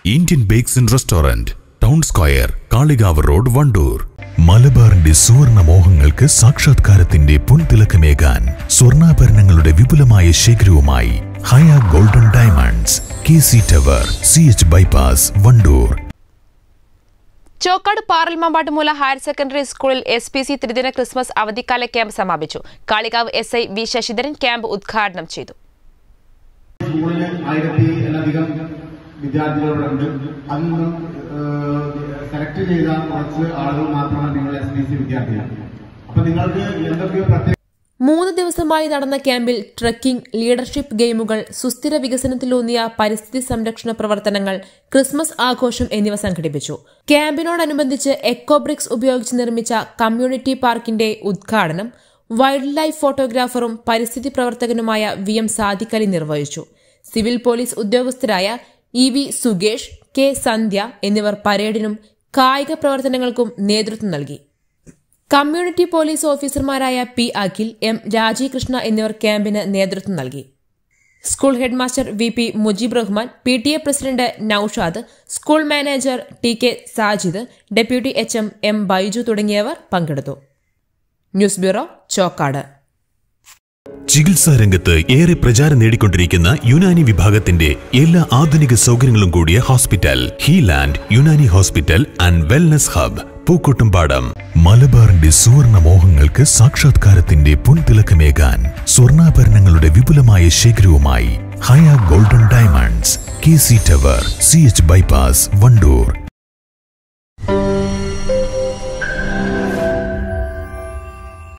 Indian bakes and restaurant town square Kalikavu road Wandoor മലബാറിന്റെ സുവർണ മോഹങ്ങൾക്ക് സാക്ഷാത്കാരത്തിന്റെ പൊൻതിളക്കമേകാൻ സ്വർണ്ണാഭരണങ്ങളുടെ വിപുലമായ ശേഖരവുമായി Haya golden diamonds K C tower C H bypass Wandoor Chokkad Paralmambattumoola higher secondary സ്കൂളിൽ എസ് പി സി ത്രിദിന ക്രിസ്മസ് അവധിക്കാല ക്യാമ്പ് സമാപിച്ചു Kalikavu S I V Sasidharan camp ഉദ്ഘാടനം ചെയ്തു സ്കൂളിൽ ആയിരത്തിലധികം വിദ്യാർത്ഥികളുണ്ട് അതിൽ നിന്നും സെലക്ട് ചെയ്ത കുറച്ച് ആളുകൾ മാത്രമാണ് നിങ്ങൾ എസ് പി സി വിദ്യാർത്ഥികൾ അപ്പൊ നിങ്ങൾക്ക് എന്തൊക്കെയോ പ്രത്യേക മൂന്ന് ദിവസമായി നടന്ന ക്യാമ്പിൽ ട്രക്കിംഗ് ലീഡർഷിപ്പ് ഗെയിമുകൾ സുസ്ഥിര വികസനത്തിലൂന്നിയ പരിസ്ഥിതി സംരക്ഷണ പ്രവർത്തനങ്ങൾ ക്രിസ്മസ് ആഘോഷം എന്നിവ സംഘടിപ്പിച്ചു ക്യാമ്പിനോടനുബന്ധിച്ച് എക്കോബ്രിക്സ് ഉപയോഗിച്ച് നിർമ്മിച്ച കമ്മ്യൂണിറ്റി പാർക്കിന്റെ ഉദ്ഘാടനം വൈൽഡ് ലൈഫ് ഫോട്ടോഗ്രാഫറും പരിസ്ഥിതി പ്രവർത്തകനുമായ വി എം സാദിഖലി നിർവഹിച്ചു സിവിൽ പോലീസ് ഉദ്യോഗസ്ഥരായ ഇ വി സുഗേഷ് കെ സന്ധ്യ എന്നിവർ പരേഡിനും കായിക പ്രവർത്തനങ്ങൾക്കും നേതൃത്വം നൽകി കമ്മ്യൂണിറ്റി പോലീസ് ഓഫീസർമാരായ പി അഖിൽ എം രാജീകൃഷ്ണ എന്നിവർ ക്യാമ്പിന് നേതൃത്വം നൽകി school headmaster V P Mujeeb Rahman P T A president Noushad school manager T K Sajid deputy H M M Baiju തുടങ്ങിയവർ പങ്കെടുത്തു ന്യൂസ് ബ്യൂറോ ചോക്കാട് ചികിത്സാ രംഗത്ത് ഏറെ പ്രചാരം നേടിക്കൊണ്ടിരിക്കുന്ന യുനാനി വിഭാഗത്തിന്റെ എല്ലാ ആധുനിക സൗകര്യങ്ങളും കൂടിയ hospital Healand Unani hospital and wellness hub Pookkottumpadam മലബാറിന്റെ സുവർണ മോഹങ്ങൾക്ക് സാക്ഷാത്കാരത്തിന്റെ പൊൻതിളക്കമേകാൻ സ്വർണ്ണാഭരണങ്ങളുടെ വിപുലമായ ശേഖരവുമായി Haya golden diamonds K C tower C H bypass Wandoor